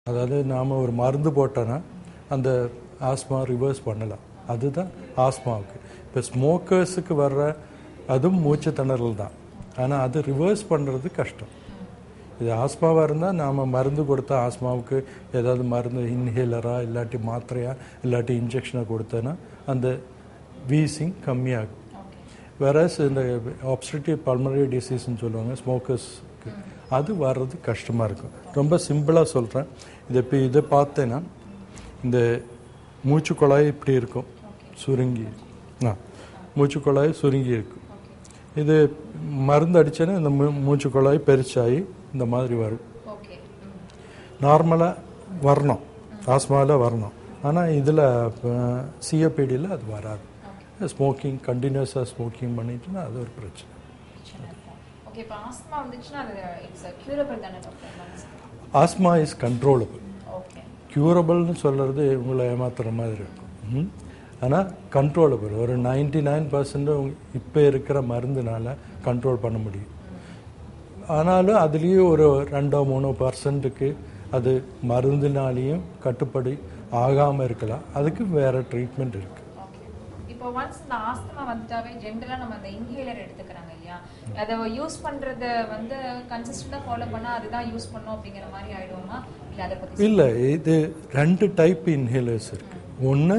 அதாவது நாம் ஒரு மருந்து போட்டோன்னா அந்த ஆஸ்மா ரிவர்ஸ் பண்ணலாம் அதுதான் ஆஸ்மாவுக்கு இப்போ ஸ்மோக்கர்ஸுக்கு வர்ற அதுவும் மூச்சு திணறல் தான் ஆனால் அது ரிவர்ஸ் பண்ணுறது கஷ்டம் இது ஆஸ்மாவாக இருந்தால் நாம் மருந்து கொடுத்தா ஆஸ்மாவுக்கு ஏதாவது மருந்து இன்ஹேலரா இல்லாட்டி மாத்திரையா இல்லாட்டி இன்ஜெக்ஷனை கொடுத்தோன்னா அந்த வீசிங் கம்மியாகும் வேறஸ் இந்த ஆப்ஸ்ட்ரிட்டிவ் பல்மனரி டிசீஸ்னு சொல்லுவாங்க ஸ்மோக்கர்ஸ்க்கு அது வர்றது கஷ்டமாக இருக்கும் ரொம்ப சிம்பிளாக சொல்கிறேன் இது இப்போ இதை பார்த்தேன்னா இந்த மூச்சு குழாய் இப்படி இருக்கும் சுருங்கி ஆ மூச்சு குழாய் சுருங்கி இருக்கும் இது மருந்து அடிச்சேன்னா இந்த மூ மூச்சு குழாய் பெருசாகி இந்த மாதிரி வரும் ஓகே நார்மலாக வரணும் ஆஸ்மாவில் வரணும் ஆனால் இதில் சிஓபிடியில் அது வராது ஸ்மோக்கிங் கண்டினியூஸாக ஸ்மோக்கிங் பண்ணிட்டுனா அது ஒரு பிரச்சனை ஓகே இப்போ ஆஸ்மா வந்துச்சுன்னா அது இட்ஸ் கியூரபிள் தானே doctor asthma is controllable okay க்யூரபிள்னு சொல்கிறது உங்களை ஏமாத்துற மாதிரி இருக்கும் ஆனால் கண்ட்ரோலபிள் ஒரு நைன்டி நைன் பர்சன்ட் இப்போ இருக்கிற மருந்துனால கண்ட்ரோல் பண்ண முடியும் ஆனாலும் அதுலேயும் ஒரு ரெண்டோ மூணோ பர்சன்ட்டுக்கு அது மருந்துனாலேயும் கட்டுப்படி ஆகாமல் இருக்கலாம் அதுக்கு வேறு ட்ரீட்மெண்ட் இருக்குது ஓகே இப்போ ஒன்ஸ் இந்த ஆஸ்துமா வந்துட்டாவே ஜென்ரலா நம்ம அந்த இன்ஹேலர் எடுத்துக்கிறாங்க இல்லையா அதை யூஸ் பண்றத வந்து கன்சிஸ்டண்டா ஃபாலோ பண்ணா அதுதான் யூஸ் பண்ணோம் அப்படிங்கிற மாதிரி ஆயிடுவோமா இல்ல அதை பத்தி இல்லை இது ரெண்டு டைப் இன்ஹேலர்ஸ் இருக்கு ஒன்று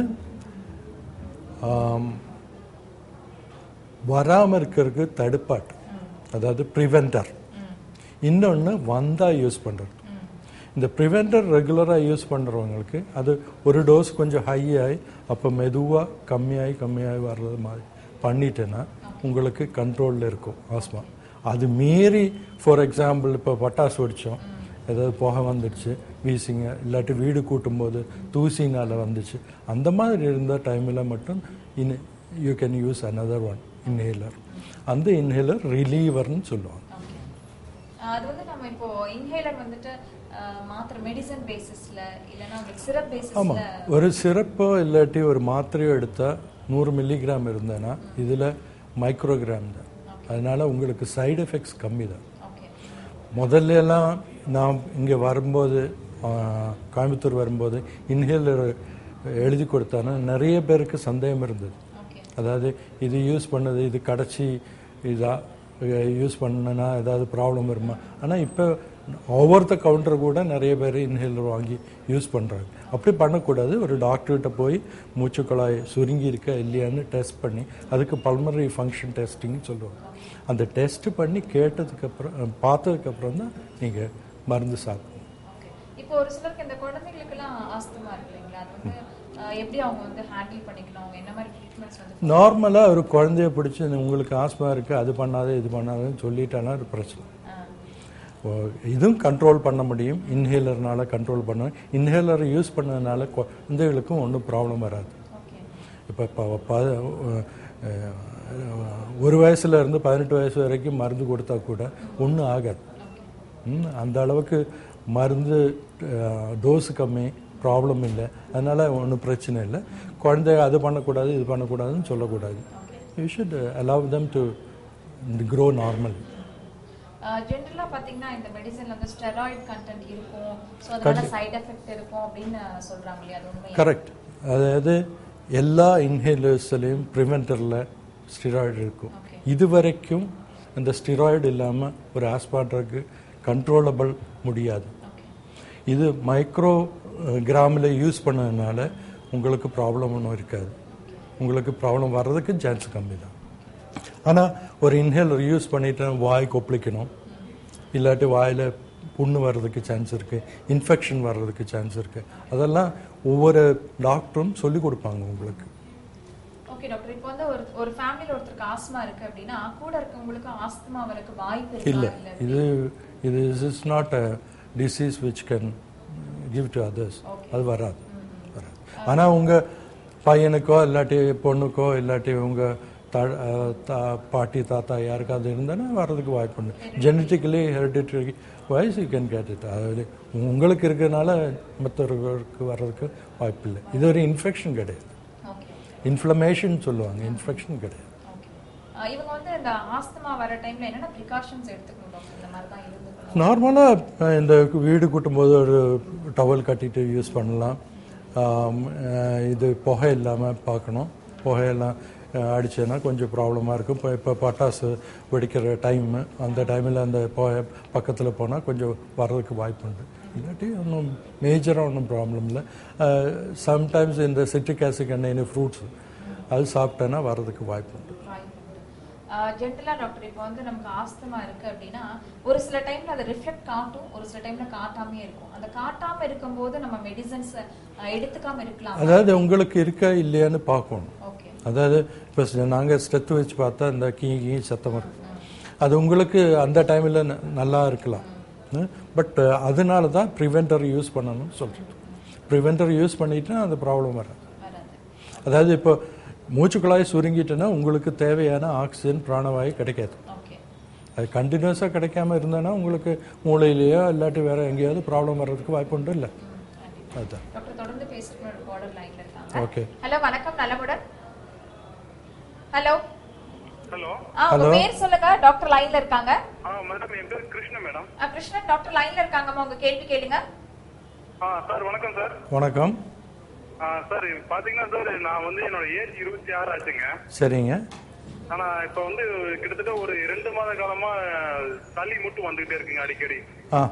வராமல் இருக்கிறதுக்கு தடுப்பாட்டு அதாவது ப்ரிவென்டர் இன்னொன்று வந்தால் யூஸ் பண்ணுறது இந்த ப்ரிவென்டர் ரெகுலராக யூஸ் பண்ணுறவங்களுக்கு அது ஒரு டோஸ் கொஞ்சம் ஹை ஆகி அப்போ மெதுவாக கம்மியாகி கம்மியாகி வர்றது மாதிரி பண்ணிட்டேன்னா உங்களுக்கு கண்ட்ரோலில் இருக்கும் ஆஸ்மா அது மீறி ஃபார் எக்ஸாம்பிள் இப்போ பட்டாசு வெடிச்சோம் ஏதாவது புகை வந்துடுச்சு வீசிங்க இல்லாட்டி வீடு கூட்டும்போது தூசினால் வந்துச்சு அந்த மாதிரி இருந்த டைமில் மட்டும் in you can use another one inhaler அந்த இன்ஹேலர் ரிலீவர்னு சொல்லுவாங்க Okay. ஆஹ் அது வந்து நம்ம இப்போ இன்ஹேலர் வந்துட்டு ஆஹ் மாத்திரை மெடிசன் பேசிஸ்ல இல்லைன்னா உங்களுக்கு சிரப் ஆமாம் பேசிஸ்ல ஒரு சிறப்போ இல்லாட்டி ஒரு மாத்திரையோ எடுத்தால் நூறு மில்லிகிராம் இருந்தேன்னா இதில் மைக்ரோகிராம் தான் அதனால உங்களுக்கு சைடு எஃபெக்ட்ஸ் கம்மி தான் ஓகே முதல்ல எல்லாம் நான் இங்கே வரும்போது ஆ, கோயம்புத்தூர் வரும்போது இன்ஹேலர் எழுதி கொடுத்தானா நிறைய பேருக்கு சந்தேகம் இருந்தது ஓகே அதாவது இது யூஸ் பண்ணது இது கடைசி இதா யூஸ் பண்ணனா ஏதாவது ப்ராப்ளம் வருமா ஆனால் இப்போ ஒவ்வொருத்த கவுண்டர் கூட நிறைய பேர் இன்ஹேலர் வாங்கி யூஸ் பண்ணுறாங்க அப்படி பண்ணக்கூடாது ஒரு டாக்டர்கிட்ட போய் மூச்சுக்குழாய் சுருங்கி இருக்கா இல்லையான்னு டெஸ்ட் பண்ணி அதுக்கு பல்மனரி ஃபங்க்ஷன் டெஸ்டிங் சொல்லுவாங்க அந்த டெஸ்ட் பண்ணி கேட்டதுக்கப்புறம் பார்த்ததுக்கப்புறம் தான் நீங்கள் மருந்து சாப்பிடணும் ஓகே இப்போ ஒரு சிலருக்கு இந்த குழந்தைகளுக்கெல்லாம் ஆஸ்துமா இருக்கு இல்லைங்களா அது வந்து ஆஹ் எப்படி அவங்க வந்து ஹேண்டில் பண்ணிக்கணும் அவங்க என்ன மாதிரி ட்ரீட்மெண்ட்ஸ் வந்து நார்மலாக ஒரு குழந்தைய பிடிச்சி உங்களுக்கு ஆஸ்மா இருக்குது அது பண்ணாத இது பண்ணாதன்னு சொல்லிட்டானா ஒரு பிரச்சனை ஆஹ் ஓ, இதுவும் கண்ட்ரோல் பண்ண முடியும் இன்ஹேலர்னால கண்ட்ரோல் பண்ண இன்ஹேலர் யூஸ் பண்ணதுனால குழந்தைகளுக்கும் ஒன்றும் ப்ராப்ளம் வராது ஓகே இப்போ ப- ப- அஹ், ஒரு வயசுல இருந்து பதினெட்டு வயசு வரைக்கும் மருந்து கொடுத்தா கூட ஒன்றும் ஆகாது ம், அந்த அளவுக்கு மருந்து டோஸ் கம்மி ப்ராப்ளம் இல்லை அதனால ஒன்றும் பிரச்சனை இல்லை குழந்தை அது பண்ணக்கூடாது இது பண்ணக்கூடாதுன்னு சொல்லக்கூடாது you should allow them to grow normal ஜென்ரலா பாத்தீங்கன்னா இந்த மெடிசன்ல வந்து ஸ்டெராய்ட் கண்டென்ட் இருக்கும் ஸோ அதனால சைடு எஃபெக்ட் இருக்கும் அப்படின்னு சொல்றாங்க இல்லையா அது உண்மையா கரெக்ட் அதாவது எல்லா இன்ஹேலர்ஸ்லையும் ப்ரிவென்டரில் ஸ்டிராய்டு இருக்கும் Okay. இது வரைக்கும் அந்த ஸ்டிராய்டு இல்லாமல் ஒரு ஆஸ்பாட்ருக்கு கண்ட்ரோலபிள் முடியாது ஓகே இது மைக்ரோ கிராமில் யூஸ் பண்ணதுனால உங்களுக்கு ப்ராப்ளம் ஒன்றும் இருக்காது உங்களுக்கு ப்ராப்ளம் வர்றதுக்கு சான்ஸ் கம்மி தான் ஆனால் ஒரு இன்ஹேலர் யூஸ் பண்ணிட்டு வாய் கொப்பளிக்கணும் இல்லாட்டி வாயில் புண்ணு வர்றதுக்கு சான்ஸ் இருக்குது இன்ஃபெக்ஷன் வர்றதுக்கு சான்ஸ் இருக்குது அதெல்லாம் ஒவ்வொரு டாக்டரும் சொல்லி கொடுப்பாங்க உங்களுக்கு ஓகே டாக்டர் இப்போ வந்து ஒரு ஒரு ஃபேமிலில ஒருத்தருக்கு ஆஸ்மா இருக்கு அப்படின்னா கூட இருக்கவங்களுக்கு ஆஸ்துமா வரக்கு வாய்ப்பு இருக்கா இல்லை இல்ல இது இது is not a disease which can give to others அது வராது வராது ஆனால் உங்கள் பையனுக்கோ இல்லாட்டி பொண்ணுக்கோ இல்லாட்டி உங்கள் த அஹ் தா- பாட்டி தாத்தா யாருக்காவது இருந்தானா வர்றதுக்கு வாய்ப்பு உண்டு genetically hereditary wise you can get it அதாவது உங்களுக்கு இருக்கிறதுனால மற்றவர்களுக்கு வர்றதுக்கு வாய்ப்பு இல்லை இது ஒரு இன்ஃபெக்ஷன் கிடையாது ஓகே இன்ஃப்ளமேஷன் சொல்லுவாங்க இன்ஃபெக்ஷன் கிடையாது ஓகே இவங்க வந்து இந்த ஆஸ்துமா வர டைம்ல என்னென்ன ப்ரிகாஷன்ஸ் எடுத்துக்கணும் டாக்டர் இந்த மாதிரி தான் இருந்துக்கணும் நார்மலாக இந்த வீடு கூட்டும்போது ஒரு டவல் கட்டிட்டு யூஸ் பண்ணலாம் ஆம், அஹ், இது புகை இல்லாமல் பார்க்கணும் புகையெல்லாம் அஹ், அடிச்சேன்னா கொஞ்சம் ப்ராப்ளமாக இருக்கும் இப்போ இப்போ பட்டாசு வெடிக்கிற டைம் அந்த டைமில் அந்த புகை பக்கத்தில் போனால் கொஞ்சம் வர்றதுக்கு வாய்ப்பு உண்டு இல்லாட்டி ஒன்றும் மேஜராக ஒன்றும் ப்ராப்ளம் இல்லை சம்டைம்ஸ் இந்த சிட்ரிக் ஆசிட் கண்டெய்னர் ஃப்ரூட்ஸ் அது சாப்பிட்டேன்னா வர்றதுக்கு வாய்ப்பு உண்டு ஜென்ரலா டாக்டர் இப்போ வந்து நமக்கு ஆஸ்துமா இருக்கு அப்படின்னா ஒரு சில டைம்ல அது ரிஃப்ளெக்ட் காட்டும் ஒரு சில டைம்ல காட்டாமே இருக்கும் அந்த காட்டாம இருக்கும்போது நம்ம மெடிசன்ஸ் எடுத்துக்காம இருக்கலாம் அதாவது உங்களுக்கு இருக்கா இல்லையான்னு பார்க்கணும் ஓகே அதாவது இப்போ நாங்கள் ஸ்டெத்து வச்சு பார்த்தா இந்த கீ கீ சத்தம் இருக்கும் அது உங்களுக்கு அந்த டைமில் நல்லா இருக்கலாம் பட் அதனால தான் ப்ரிவென்டர் யூஸ் பண்ணணும்னு சொல்கிறது ப்ரிவென்டர் யூஸ் பண்ணிட்டா அந்த ப்ராப்ளம் வராது வராது அதாவது இப்போ மூச்சுக்குழாய் சுருங்கிட்டுன்னா உங்களுக்கு தேவையான ஆக்சிஜன் பிராணவாயு கிடைக்காது ஓகே அது கண்டினியூஸாக கிடைக்காம இருந்ததுன்னா உங்களுக்கு மூளையிலேயோ இல்லாட்டி வேற எங்கேயாவது ப்ராப்ளம் வர்றதுக்கு வாய்ப்பு உண்டு இல்லை அதுதான் டாக்டர் தொடர்ந்து பேசுறதுக்கு ஒரு பார்டர் லைன்ல இருக்காங்க ஓகே ஹலோ வணக்கம் நலமுடன் ஹலோ ஹலோ ஆ உங்க பேர் சொல்லுங்க டாக்டர் லைன்ல இருக்காங்க ஆ மேடம் என் பேர் கிருஷ்ண மேடம் ஆ, கிருஷ்ணன் டாக்டர் லைன்ல இருக்காங்கம்மா உங்க கேள்வி கேளுங்க ஆ சார் வணக்கம் சார் வணக்கம் ஆ சார் பாத்தீங்கன்னா சார் நான் வந்து என்னோட ஏஜ் இருபத்தி ஆறு ஆச்சுங்க சரிங்க ஆனா இப்ப வந்து கிட்டத்தட்ட ஒரு ரெண்டு மாத காலமா சளி மட்டும் வந்துகிட்டே இருக்குங்க அடிக்கடி ஆ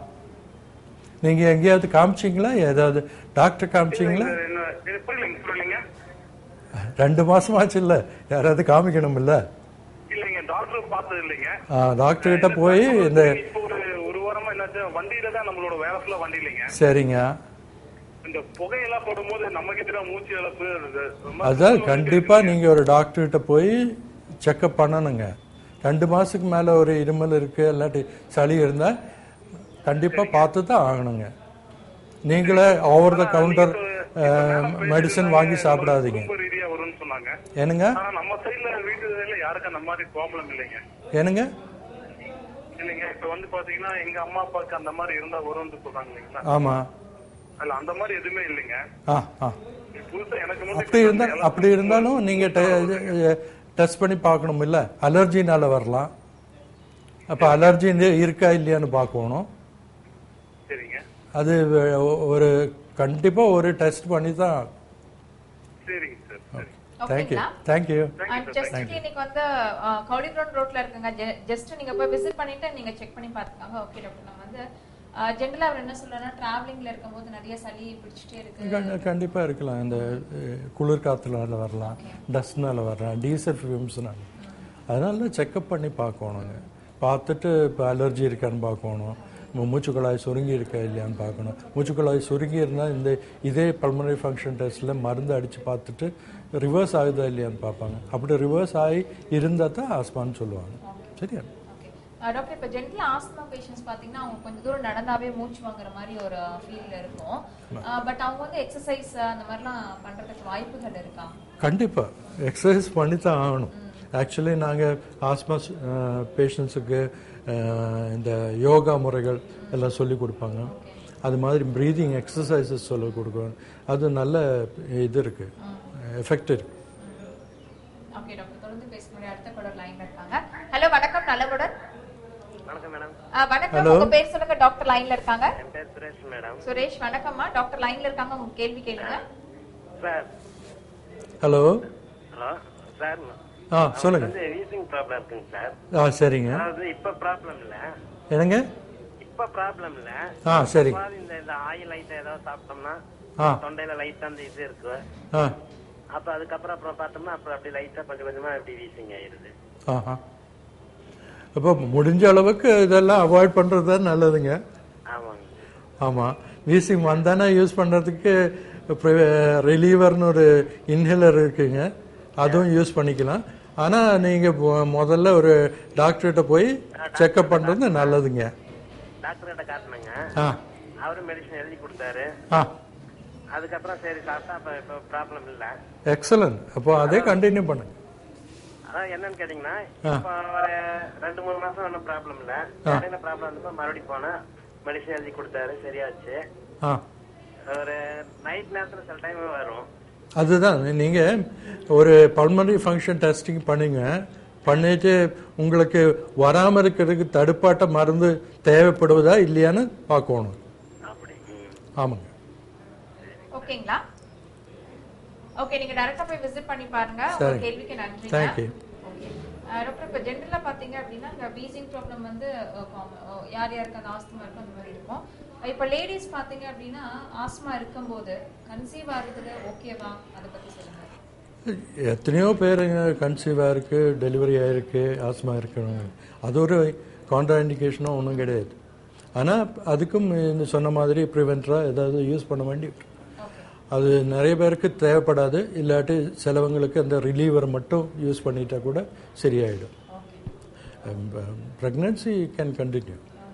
நீங்கள் எங்கேயாவது காமிச்சிங்களா ஏதாவது டாக்டர் காமிச்சிங்களா இது என்ன இது புரியலைங்க புரியலைங்க ரெண்டு மாசமாச்சு இல்ல யாராவது காமிக்கணும் இல்ல இல்லைங்க டாக்டர் பார்த்தது இல்லைங்க டாக்டர் கிட்ட போய் இந்த இப்போ ஒரு ஒரு வாரமா என்னாச்சு வண்டியில தான் நம்மளோட வேலை ஃபுல்லா வண்டி இல்லைங்க சரிங்க இந்த புகையெல்லாம் போடும்போது நம்ம கிட்ட மூச்சு இழப்பு அது ரொம்ப அதான் கண்டிப்பா நீங்க ஒரு டாக்டர் கிட்ட போய் செக்அப் பண்ணணுங்க ரெண்டு மாசத்துக்கு மேல ஒரு இருமல் இருக்கு இல்லாட்டி சளி இருந்தா கண்டிப்பா பார்த்து தான் ஆகணுங்க நீங்களே ஓவர் த கவுண்டர் மெடிசன் வாங்கி சாப்பிடாதீங்க குடும்ப ரீதியா வரும்னு சொன்னாங்க என்னங்க ஆனா நம்ம சைடுல வீட்டு சைடுல யாருக்கும் அந்த மாதிரி ப்ராப்ளம் இல்லைங்க என்னங்க இல்லைங்க இப்ப வந்து பாத்தீங்கன்னா எங்க அம்மா அப்பாவுக்கு அந்த மாதிரி இருந்தா வரும்னு சொல்றாங்க இல்லைங்களா ஆமா அதுல அந்த மாதிரி எதுவுமே இல்லைங்க ஆ ஆ புதுசா எனக்கு மட்டும் அப்படி இருந்தா அப்படி இருந்தாலும் நீங்க டெஸ்ட் பண்ணி பார்க்கணும் இல்ல அலர்ஜினால வரலாம் அப்ப அலர்ஜி இருக்கா இல்லையான்னு பார்க்கணும் சரிங்க அது ஒ- ஒரு கண்டிப்பா ஒரு டெஸ்ட் பண்ணி தான் சரிங்க சார் சரி தேங்க்யூ ஓகேங்களா தேங்க்யூ ஜஸ்ட் கிளினிக் வந்து கவுடி கிரவுண்ட் ரோட்ல இருக்குங்க ஜஸ்ட் நீங்க போய் விசிட் பண்ணிட்டு நீங்க செக் பண்ணி பாத்துக்காங்க ஓகே டாக்டர் நம்ம வந்து ஜென்ரலா அவர் என்ன சொல்றாருன்னா டிராவலிங்ல இருக்கும்போது நிறைய சளி பிடிச்சிட்டே இருக்கு கண்டிப்பா இருக்கலாம் இந்த அஹ், குளிர் காத்துனால வரலாம் டஸ்ட்னால வரலாம் டீசல் ஃபியூம்ஸ்னால அதனால செக்அப் பண்ணி பார்க்கணுங்க பார்த்துட்டு இப்போ அலர்ஜி இருக்கான்னு பார்க்கணும் மூ- மூச்சுக்குழாய் சுருங்கி இருக்கா இல்லையான்னு பார்க்கணும் மூச்சுக்குழாய் சுருங்கி இருந்தால் இந்த இதே பல்மனரி ஃபங்க்ஷன் டெஸ்ட்டில் மருந்து அடித்து பார்த்துட்டு ரிவர்ஸ் ஆகுதா இல்லையான்னு பார்ப்பாங்க அப்படி ரிவர்ஸ் ஆகி இருந்தால் தான் ஆஸ்மான்னு சொல்லுவாங்க சரியா ஓகே டாக்டர் இப்போ ஜென்ரல் ஆஸ்மா பேஷண்ட்ஸ் பார்த்தீங்கன்னா அவங்க கொஞ்சம் தூரம் நடந்தாவே மூச்சு வாங்குற மாதிரி ஒரு ஃபீல் இருக்கும் பட் அவங்க வந்து எக்ஸசைஸ் அந்த மாதிரிலாம் பண்றதுக்கு வாய்ப்புகள் இருக்கா கண்டிப்பா எக்ஸசைஸ் பண்ணி தான் ஆகணும் ஆக்சுவலி நாங்கள் ஆஸ்மா பேஷண்ட்ஸுக்கு இந்த யோகா முறைகள் எல்லாம் சொல்லி கொடுப்பாங்க அது மாதிரி ப்ரீதிங் எக்ஸசைசஸ் சொல்லி கொடுக்கணும் அது நல்ல இது இருக்கு எஃபெக்ட் இருக்கு ஓகே டாக்டர் தொடர்ந்து பேச முடியும் அடுத்த கூட லைன்ல இருக்காங்க ஹலோ வணக்கம் நல்லவுடன் வணக்கம் மேடம் ஆ, வணக்கம் உங்க பேர் சொல்லுங்க டாக்டர் லைன்ல இருக்காங்க என் பேர் சுரேஷ் மேடம் சுரேஷ் வணக்கம்மா டாக்டர் லைன்ல இருக்காங்க உங்க கேள்வி கேளுங்க சார் ஹலோ ஹலோ சார் ஆ சொல்லுங்க வந்து வீசிங் ப்ராப்ளம் இருக்குங்க சார் ஆ சரிங்க அதாவது இப்ப ப்ராப்ளம் இல்ல என்னங்க இப்ப ப்ராப்ளம் இல்ல ஆ சரி அதாவது இந்த இந்த ஆயில் லைட் ஏதாவது சாப்பிட்டோம்னா ஆ தொண்டையில லைட்டா அந்த இது இருக்கு ஆ அப்ப அதுக்கப்புறம் அப்புறம் பார்த்தோம்னா அப்புறம் அப்படி லைட்டா கொஞ்சம் கொஞ்சமா அப்படி வீசிங் ஆயிருது ஆஹா அப்போ முடிஞ்ச அளவுக்கு இதெல்லாம் அவாய்ட் பண்ணுறது தான் நல்லதுங்க ஆமாங்க ஆமாம் வீசிங் வந்தானே யூஸ் பண்ணுறதுக்கு ரிலீவர்னு ஒரு இன்ஹேலர் இருக்குங்க அதுவும் யூஸ் பண்ணிக்கலாம் ஆனால் நீங்கள் முதல்ல ஒரு டாக்டர்கிட்ட போய் செக்அப் பண்ணுறது நல்லதுங்க டாக்டர் கிட்ட காட்டினேங்க ஆ அவரும் மெடிசன் எழுதி கொடுத்தாரு ஆ அதுக்கப்புறம் சரி சாப்பிட்டா அப்ப இப்ப ப்ராப்ளம் இல்ல எக்ஸலன்ட் அப்போ அதே கண்டினியூ பண்ணுங்க அதான் என்னன்னு கேட்டீங்கன்னா இப்ப ஒரு ரெண்டு மூணு மாசம் ஒன்றும் ப்ராப்ளம் இல்ல இடையில ப்ராப்ளம் வந்தப்ப மறுபடியும் போனேன் மெடிசன் எழுதி கொடுத்தாரு சரியாச்சு ஆ ஒரு நைட் நேரத்துல சில டைம் வரும் அதுதான் நீங்கள் ஒரு பல்மனரி ஃபங்க்ஷன் டெஸ்டிங் பண்ணுங்க பண்ணிட்டு உங்களுக்கு வராம இருக்கிறதுக்கு தடுப்பாட்ட மருந்து தேவைப்படுவதா இல்லையான்னு பார்க்கணும் அப்படி ம். ஆமாங்க ஓகேங்களா ஓகே நீங்க டைரக்டா போய் விசிட் பண்ணி பாருங்க உங்க சரி. கேள்விக்கு நன்றி Thank you. டாக்டர் இப்போ ஜென்ரலா பாத்தீங்க அப்படின்னா இந்த வீசிங் ப்ராப்ளம் வந்து அஹ், common. அஹ், யார் யாருக்கு அந்த ஆஸ்துமா இருக்கும் அந்த மாதிரி இருக்கும் இப்போ லேடிஸ் பாத்தீங்க அப்படின்னா ஆஸ்துமா இருக்கும்போது கன்சீவ் ஆகுறது ஓகேவா அதை பத்தி சொல்லுங்க எத்தனையோ பேருங்க கன்சீவ் ஆயிருக்கு டெலிவரி ஆயிருக்கு ஆஸ்மா இருக்கணும் அது ஒரு கான்ட்ராண்டிகேஷனும் ஒன்றும் கிடையாது ஆனால் அதுக்கும் இந்த சொன்ன மாதிரி ப்ரிவென்டராக ஏதாவது யூஸ் பண்ண வேண்டி ஓகே அது நிறைய பேருக்கு தேவைப்படாது இல்லாட்டி சிலவங்களுக்கு அந்த ரிலீவர் மட்டும் யூஸ் பண்ணிட்டா கூட சரியாயிடும் okay pregnancy can continue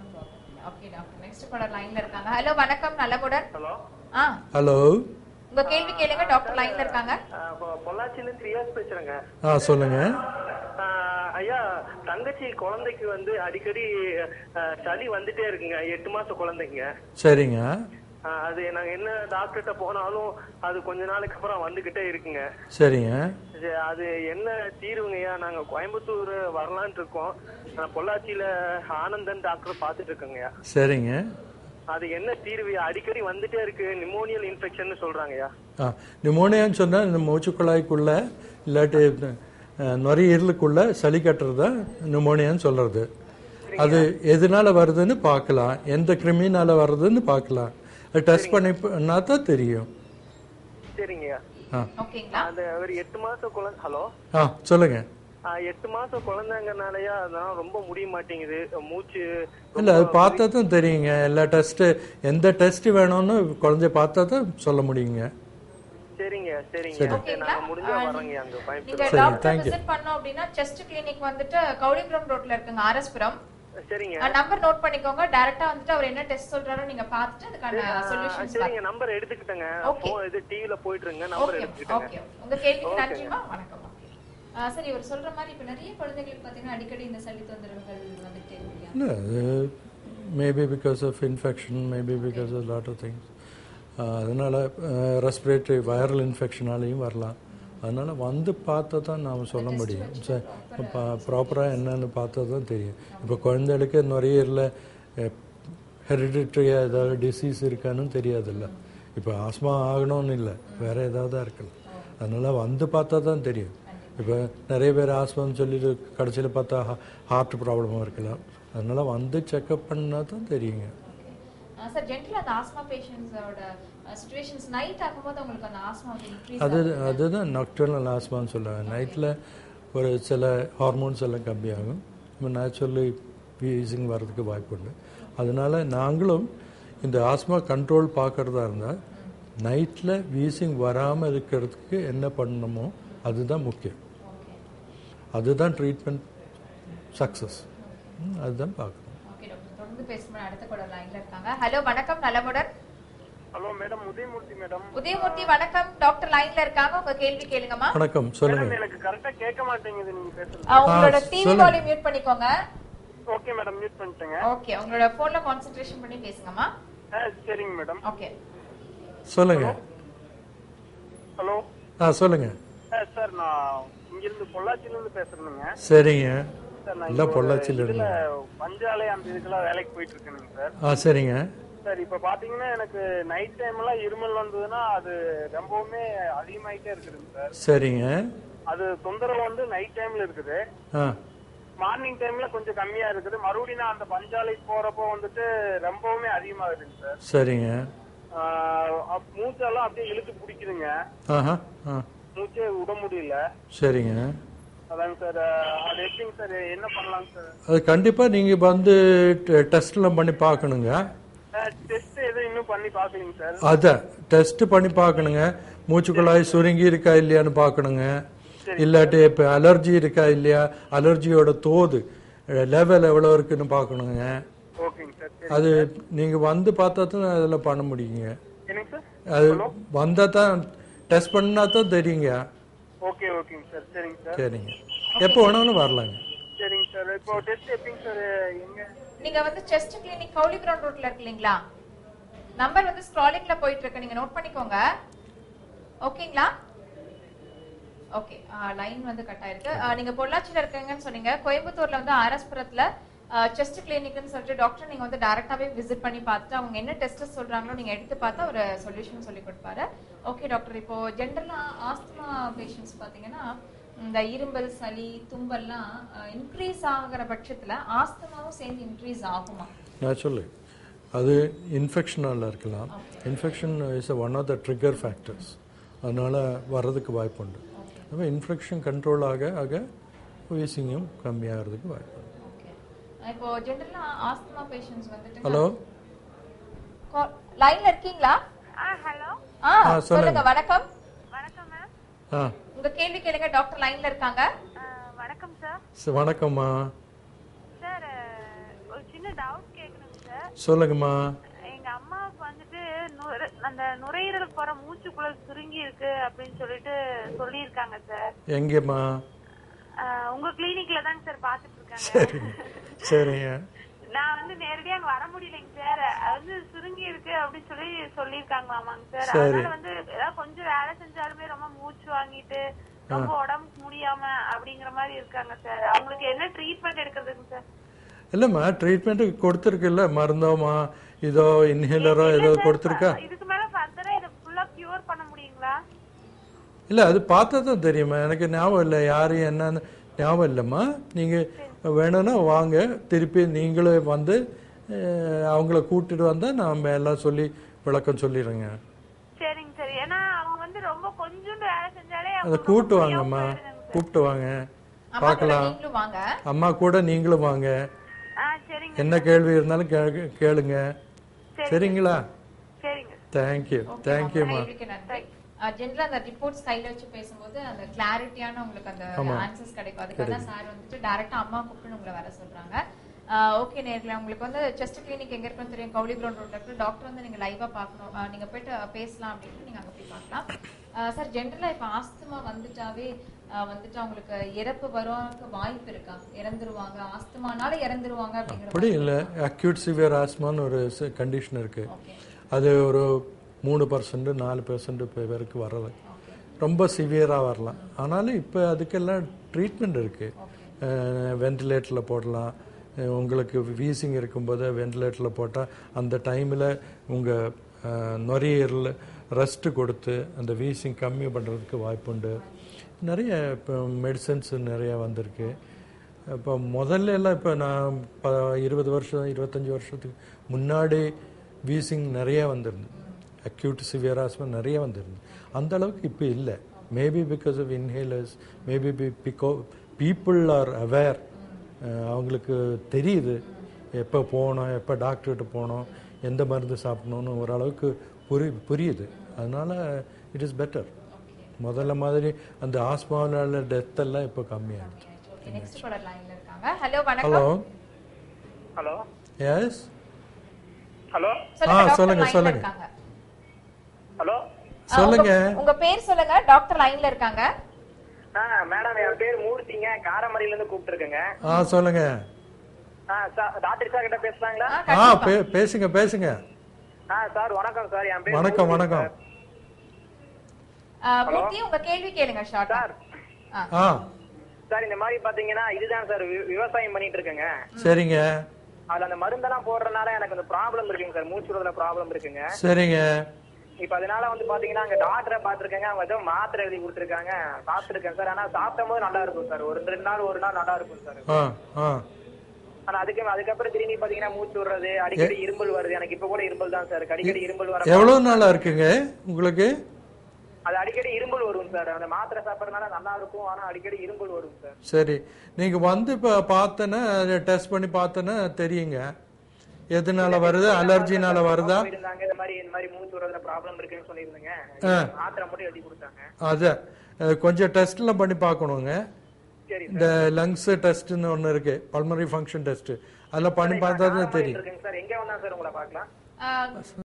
okay doctor next படம் லைன்ல இருக்காங்க ஹலோ வணக்கம் நல்லமுடன் ஹலோ ஆ ஹலோ உங்க கேள்வி கேளுங்க டாக்டர் லைன்ல இருக்காங்க ஆஹ் பொ- பொள்ளாச்சியில இருந்து ரியாஸ் பேசுறேங்க ஆ சொல்லுங்கள் ஆஹ் ஐயா தங்கச்சி குழந்தைக்கு வந்து அடிக்கடி ஆஹ் சளி வந்துட்டே இருக்குங்க எட்டு மாச குழந்தைங்க சரிங்க ஆஹ் அது நாங்க என்ன டாக்டர்கிட்ட போனாலும் அது கொஞ்ச நாளைக்கு அப்புறம் வந்துகிட்டே இருக்குங்க சரிங்க இது அது என்ன தீர்வுங்கய்யா நாங்க கோயம்புத்தூர் வரலான்ட்டு இருக்கோம் ஆனா பொள்ளாச்சியில ஆனந்தன் டாக்டர் பார்த்துட்டு இருக்கோங்கய்யா சரிங்க அது என்ன தீர்வு அடிக்கடி வந்துட்டே இருக்கு நிமோனியல் இன்ஃபெக்ஷன் சொல்றாங்கய்யா ஆ நிமோனியான்னு சொன்னால் இந்த மூச்சுக்குழாய்க்குள்ள இல்லாட்டி அஹ், நுரையீரலுக்குள்ள சளி கட்டுறது தான் நிமோனியான்னு சொல்றது அது எதனால வருதுன்னு பார்க்கலாம் எந்த கிருமினால வருதுன்னு பார்க்கலாம் அது டெஸ்ட் பண்ணினா தான் தெரியும் சரிங்கய்யா ஆ ஓகேங்களா அந்த ஒரு எட்டு மாச குழந்தை ஹலோ ஆ சொல்லுங்க எட்டு மாசம் குழந்தைங்கனாலயா அதெல்லாம் ரொம்ப முடிய மாட்டேங்குது மூச்சு இல்லை அது பார்த்தா தான் தெரியுங்க எல்லா டெஸ்ட்டு எந்த டெஸ்ட் வேணும்னு குழந்தைய பார்த்தா தான் சொல்ல முடியுங்க சரிங்க சரிங்க சரி. சரி, நாங்க முடிஞ்சா வரோங்க அங்க நீங்க பயன்படுத்த சரி, டாக்டர் thank you. விசிட் பண்ணோம் அப்படின்னா செஸ்ட் கிளினிக் வந்துட்டு கவுடிபுரம் ரோட்ல இருக்குங்க ஆர்எஸ்புரம் சரிங்க நம்பர் நோட் பண்ணிக்கோங்க டைரக்டா வந்துட்டு அவர் என்ன டெஸ்ட் சொல்றாரோ நீங்க பார்த்துட்டு அதுக்கான ஆ, சொல்யூஷன்ஸ் சரிங்க நம்பர் எடுத்துக்கிட்டேங்க Okay. போ- இது டிவில போயிட்டு இருங்க நம்பர் ஓகே எடுத்துக்கிட்டேங்க ஓகே உங்க கேள்விக்கு Okay. நன்றிமா வணக்கம் ஆ, சரி இவர் சொல்ற மாதிரி இப்ப நிறைய குழந்தைகளுக்கு பாத்தீங்கன்னா அடிக்கடி இந்த சளி தொந்தரவுகள் வந்துட்டே இருக்கு இல்லையா? இல்லை அது maybe because of infection maybe because of lot of things அதனால் ரெஸ்பிரேட்டரி வைரல் இன்ஃபெக்ஷனாலையும் வரலாம் அதனால் வந்து பார்த்தா தான் நாம் சொல்ல முடியும் ப்ராப்பராக என்னன்னு பார்த்தா தான் தெரியும் இப்போ குழந்தைகளுக்கு நுரையீரல ஹெரிடிட்ரியாக ஏதாவது டிசீஸ் இருக்கான்னு தெரியாதுல்ல இப்போ ஆஸ்மா ஆகணும்னு இல்லை வேற ஏதாவது இருக்கலாம் அதனால் வந்து பார்த்தா தான் தெரியும் இப்போ நிறைய பேர் ஆஸ்மான்னு சொல்லிட்டு கடைசியில் பார்த்தா ஹார்ட் ப்ராப்ளமும் இருக்கலாம் அதனால வந்து செக்அப் பண்ணால் தான் தெரியுங்க ஆ, சார் ஜென்ரலா அந்த ஆஸ்மா பேஷண்ட்ஸோட சிச்சுவேஷன்ஸ் நைட் ஆகும்போது உங்களுக்கு அந்த ஆஸ்மா இன்க்ரீஸ் அது அதுதான் நக்டர்னல் ஆஸ்மான்னு சொல்லுவாங்க நைட்டில் ஒரு சில ஹார்மோன்ஸ் எல்லாம் கம்மியாகும் இப்போ நேச்சுரலி வீசிங் வர்றதுக்கு வாய்ப்பு உண்டு அதனால நாங்களும் இந்த ஆஸ்மா கண்ட்ரோல் பார்க்கறதா இருந்தால் நைட்டில் வீசிங் வராமல் இருக்கிறதுக்கு என்ன பண்ணணுமோ அதுதான் முக்கியம் அதுதான் ட்ரீட்மெண்ட் சக்ஸஸ் அதுதான் பார்க்கணும் ஓகே டாக்டர் தொடர்ந்து பேசும்போது அடுத்த கூட லைன்ல இருக்காங்க ஹலோ வணக்கம் நலமுடன் hello madam Udhayamoorthy madam Udhayamoorthy வணக்கம் டாக்டர் லைன்ல இருக்காங்க உங்க கேள்வி கேளுங்கம்மா வணக்கம் சொல்லுங்க எனக்கு கரெக்டா கேட்க மாட்டேங்குது நீங்க பேசுறது ஆ, உங்களோட ஆ, டிவி சொல்லுங்க. வால்யூம் மியூட் பண்ணிக்கோங்க ஓகே மேடம் மியூட் பண்ணிட்டேங்க ஓகே உங்களோட போன்ல கான்சென்ட்ரேஷன் பண்ணி பேசுங்கம்மா சரிங்க மேடம் ஓகே சொல்லுங்க ஹலோ ஆ சொல்லுங்க சார் நான் இங்கிருந்து பொள்ளாச்சில இருந்து பேசுறேனுங்க சரிங்க சார் நான் இல்லை இங்க ஒரு பொள்ளாச்சியில் இதுல இருங்க பஞ்சாலை அந்த இதுக்கெல்லாம் வேலைக்கு போயிட்டு இருக்கேனுங்க சார் ஆ சரிங்க சார் இப்ப பாத்தீங்கன்னா எனக்கு நைட் டைம் எல்லாம் இருமல் வந்ததுன்னா அது ரொம்பவுமே அதிகமாயிட்டே இருக்குதுங்க சார் சரிங்க அது தொந்தரவு வந்து நைட் டைம்ல இருக்குது ஆ மார்னிங் டைம்ல கொஞ்சம் கம்மியா இருக்குது மறுபடியும் நான் அந்த பஞ்சாலைக்கு போறப்போ வந்துட்டு ரொம்பவுமே அதிகமாகுதுங்க சார் சரிங்க ஆஹ் அப்- மூச்செல்லாம் அப்படியே இழுத்து பிடிக்குதுங்க ஆஹா ஆ மூச்சே விட முடியல சரிங்க அதாங்க சார் அது எப்படிங்க சார் என்ன பண்ணலாங்க சார் அது கண்டிப்பாக நீங்கள் வந்து டெஸ்ட்லாம் பண்ணி பார்க்கணுங்க டெஸ்ட் எதுவும் இன்னும் பண்ணி பாக்கலீங்க சார் அதான் டெஸ்ட் பண்ணி பார்க்கணுங்க மூச்சுக்குழாய் சுருங்கி இருக்கா இல்லையான்னு பார்க்கணுங்க இல்லாட்டி இப்போ அலர்ஜி இருக்கா இல்லையா அலர்ஜியோட தோது லெவல் எவ்வளோ இருக்குன்னு பார்க்கணுங்க ஓகேங்க சார் சரி அது நீங்கள் வந்து பார்த்தா தான் அதெல்லாம் பண்ண முடியுங்க என்னங்க சார் அது வந்தால் தான் டெஸ்ட் பண்ணா தான் தெரியுங்க ஓகே ஓகேங்க சார் சரிங்க சார் சரிங்க எப்போ வேணாலும் வரலாங்க சரிங்க சார் இப்போ டெஸ்ட் எப்படிங்க சார் எங்க நீங்க வந்து செஸ்ட் கிளினிக் கவுலி கிரவுண்ட் ரோட்ல இருக்கு இல்லைங்களா நம்பர் வந்து ஸ்க்ராலிங்ல போயிட்டு இருக்கு நீங்க நோட் பண்ணிக்கோங்க ஓகேங்களா ஓகே லைன் வந்து கட் ஆயிருக்கு ஆ, நீங்க பொள்ளாச்சியில இருக்கீங்கன்னு சொன்னீங்க கோயம்புத்தூர்ல வந்து ஆர்எஸ்புரத்துல செஸ்ட் கிளினிக்னு சொல்லிட்டு டாக்டர் நீங்க வந்து டைரக்டாவே விசிட் பண்ணி பார்த்துட்டு அவங்க என்ன டெஸ்ட் சொல்றாங்களோ நீங்க எடுத்து பார்த்தா ஒரு சொல்யூஷன் சொல்லி கொடுப்பாரு ஓகே டாக்டர் இப்போ ஜென்ரலா ஆஸ்துமா பேஷண்ட்ஸ் பாத்தீங்கன்னா இந்த இரும்பல் சளி தும்பல்லாம் இன்க்ரீஸ் ஆகுற பட்சத்துல ஆஸ்துமாவும் சேர்ந்து இன்க்ரீஸ் ஆகுமா நேச்சுரலி அது இன்ஃபெக்ஷனால் இருக்கலாம் infection is one of the trigger factors அதனால் வர்றதுக்கு வாய்ப்புண்டு அப்போ இன்ஃபெக்ஷன் கண்ட்ரோல் ஆக ஆக வீசிங்கும் கம்மியாகிறதுக்கு வாய்ப்பு ஓகே இப்போ ஜென்ரலா ஆஸ்துமா பேஷண்ட்ஸ் வந்துட்டு ஹலோ லைன்ல இருக்கீங்களா ஆ ஹலோ ஆ ஆ, சொல்லுங்க. சொல்லுங்க வணக்கம் வணக்கம் மேம் ஆ உங்க கேள்வி கேளுங்க டாக்டர் லைன்ல இருக்காங்க வணக்கம் சார் ச- வணக்கம்மா சார் ஒரு சின்ன டவுட் கேட்கணுங்க சார் சொல்லுங்கம்மா எங்க அம்மாவுக்கு வந்துட்டு நுர- அந்த நுரையீரலுக்கு போற மூச்சுக்குழல் சுருங்கி இருக்கு அப்படின்னு சொல்லிட்டு சொல்லியிருக்காங்க சார் எங்கேம்மா அஹ், உங்க கிளினிக்ல தாங்க சார் பாத்துட்டு இருக்காங்க சரிங்க சரிங்க நான் வந்து நேரடியா அங்க வர முடியலைங்க சார் அது வந்து சுருங்கி இருக்கு அப்படின்னு சொல்லி சொல்லியிருக்காங்களாமாங்க சார் சரி. அதனால வந்து ஏதாவது கொஞ்சம் வேலை செஞ்சாலுமே ரொம்ப மூச்சு வாங்கிட்டு ரொம்ப உடம்புக்கு முடியாம அப்படிங்கிற மாதிரி இருக்காங்க சார் அவங்களுக்கு என்ன ட்ரீட்மெண்ட் எடுக்கிறதுங்க சார் இல்லைம்மா ட்ரீட்மெண்ட்டு கொடுத்துருக்குல்ல மருந்தோமா இதோ இன்ஹேலரோ ஏதோ கொடுத்துருக்கா இதுக்கு மேல ஃபர்தரா இத ஃபுல்லா கியூர் பண்ண முடியுங்களா இல்லை அது பார்த்தா தான் தெரியுமா எனக்கு ஞாபகம் இல்லை யார் என்னன்னு ஞாபகம் இல்லைம்மா நீங்கள் வேணும்னா வாங்க திருப்பி நீங்களே வந்து அஹ், அவங்கள கூட்டிட்டு வந்தால் நாம் எல்லாம் சொல்லி விளக்கம் சொல்லிடுறேங்க சரிங்க சரி ஏன்னா அவங்க வந்து ரொம்ப கொஞ்சோண்டு வேலை செஞ்சாலே அதை அவங்களுக்கு கூப்பிட்டு ரொம்ப வாங்கம்மா முடியாம போயிடுதுங்க கூப்பிட்டு வாங்க அம்மா கூட பார்க்கலாம் நீங்களும் வாங்க அம்மா கூட நீங்களும் வாங்க சார். ஆ சரிங்க என்ன கேள்வி இருந்தாலும் கே- கேளுங்க சரிங்களா சரிங்க தேங்க்யூ தேங்க்யூம்மா கேள்விக்கு நன்றி ஜென்ரலா அந்த ரிப்போர்ட்ஸ் கையில வச்சு பேசும்போது அந்த கிளாரிட்டியான உங்களுக்கு அந்த ஆன்சர்ஸ் கிடைக்கும் அதுக்காக தான் சார் வந்துட்டு டைரக்டா அம்மா கூப்பிட்டு உங்களை வர சொல்றாங்க ஓகே நேர்ல உங்களுக்கு வந்து செஸ்ட் கிளினிக் எங்க இருக்குன்னு தெரியும் கவுளி கிரவுண்ட் ரோட்ல இருக்கு டாக்டர் வந்து நீங்க லைவா பார்க்கணும் அஹ், நீங்க போயிட்டு பேசலாம் அப்படின்னு நீங்க அங்க போய் பார்க்கலாம் சார் ஜென்ரலா இப்ப ஆஸ்துமா வந்துட்டாவே அஹ், வந்துட்டு அவங்களுக்கு இறப்பு வரக்கு வாய்ப்பு இருக்கா இறந்துருவாங்க ஆஸ்துமானால இறந்துருவாங்க அப்படிங்கிற அப்படி இல்லை அக்யூட் சிவியர் ஆஸ்மான்னு ஒரு கண்டிஷன் இருக்கு ஓகே அது ஒரு மூணு பர்சன்ட் நாலு பர்சன்ட் பேருக்கு வரல ரொம்ப சிவியராக வரலாம் ஆனாலும் இப்போ அதுக்கெல்லாம் ட்ரீட்மெண்ட் இருக்குது வென்டிலேட்டரில் போடலாம் அஹ் உங்களுக்கு வீசிங் இருக்கும்போது வென்டிலேட்டரில் போட்டால் அந்த டைமில் உங்கள் நுரையீரல் ரெஸ்ட் கொடுத்து அந்த வீசிங் கம்மி பண்ணுறதுக்கு வாய்ப்புண்டு நிறைய இப்போ மெடிசன்ஸ் நிறைய வந்திருக்கு இப்போ முதல்ல எல்லாம் இப்போ நான் ப இருபது வருஷம் இருபத்தஞ்சி வருஷத்துக்கு முன்னாடி வீசிங் நிறைய வந்திருந்து அக்யூட் சிவியர் ஆஸ்மா நிறைய வந்திருந்து அந்த அளவுக்கு இப்போ இல்லை maybe because of inhalers maybe because people are aware அவங்களுக்கு தெரியுது எப்போ போகணும் எப்போ டாக்டர்கிட்ட போகணும் எந்த மருந்து சாப்பிடணும்னு ஓரளவுக்கு புரி புரியுது அதனால இட் இஸ் பெட்டர் முதல்ல மாதிரி அந்த ஆஸ்மாவில் டெத் எல்லாம் இப்போ கம்மியாகிடுச்சு நெக்ஸ்ட் கூட லைன்ல இருக்காங்க ஹலோ வணக்கம் ஹலோ ஹலோ எஸ் ஹலோ சொல்லுங்க ஆ, டாக்டர் சொல்லுங்க, லைன்ல சொல்லுங்க. இருக்காங்க ஹலோ ஆ, சொல்லுங்க. உங்க- உங்க பேர் சொல்லுங்க டாக்டர் லைன்ல இருக்காங்க ஆ மேடம் என் பேர் மூர்த்திங்க காரமடையில இருந்து கூப்பிட்டுருக்கேங்க ஆ சொல்லுங்க ஆ சார் டாக்டர் சார் கிட்ட பேசலாங்களா ஆ, ஆ பே- பேசுங்க பேசுங்க ஆ சார் வணக்கம் சார் என் பேர் வணக்கம் மூர்த்தி வணக்கம் சார். ஆ, மூர்த்தி உங்க கேள்வி கேளுங்க ஷார்ட்டா சார் ஆ சார் இந்த மாதிரி பாத்தீங்கன்னா இதுதான் சார் வி- விவசாயம் பண்ணிட்டு இருக்கேங்க சரிங்க அதுல அந்த மருந்தெல்லாம் போடுறதுனால எனக்கு அந்த ப்ராப்ளம் இருக்குங்க சார் மூச்சு விடுறதுல ப்ராப்ளம் இருக்குங்க சரிங்க இப்ப அதனால வந்து பாத்தீங்கன்னா அங்க டாக்டரை பாத்துருக்கேங்க அவங்க ஏதோ மாத்திரை எழுதி கொடுத்துருக்காங்க சாப்பிட்டுருக்கேன் சார் ஆனா சாப்பிடும் போது நல்லா இருக்கும் சார் ஒரு ரெண்டு நாள் ஒரு நாள் நல்லா இருக்கும் சார் ஆ ஆ ஆனா அதுக்கு அதுக்கப்புறம் திரும்பி பாத்தீங்கன்னா மூச்சு விடுறது அடிக்கடி இரும்பல் வருது எனக்கு இப்ப கூட இரும்பல் தான் சார் அடிக்கடி இரும்பல் வர எவ்வளவு நாளா இருக்குங்க உங்களுக்கு அது அடிக்கடி இரும்பல் வரும் சார் அந்த மாத்திரை சாப்பிடறதுனால நல்லா இருக்கும் ஆனா அடிக்கடி இரும்பல் வரும் சார் சரி நீங்க வந்து இப்போ பார்த்தேன்னா டெஸ்ட் பண்ணி பார்த்தேன்னா தெரியுங்க எதனால வருது அலர்ஜினால வருதா இருந்தாங்க இந்த மாதிரி இந்த மாதிரி மூச்சு விடுறதுல ப்ராப்ளம் இருக்குன்னு சொல்லியிருந்தேங்க ஆ. மாத்திரை மட்டும் எழுதி கொடுத்தாங்க அதான் அஹ், கொஞ்சம் டெஸ்ட்லாம் பண்ணி பார்க்கணுங்க சரி இந்த லங்ஸ் டெஸ்ட்னு ஒன்று இருக்கு பல்மரி ஃபங்க்ஷன் டெஸ்ட் அதெல்லாம் பண்ணி பார்த்தா தான் தெரியும் இருக்குங்க சார் எங்க வந்தா சார் உங்களை பார்க்கலாம் ஆ,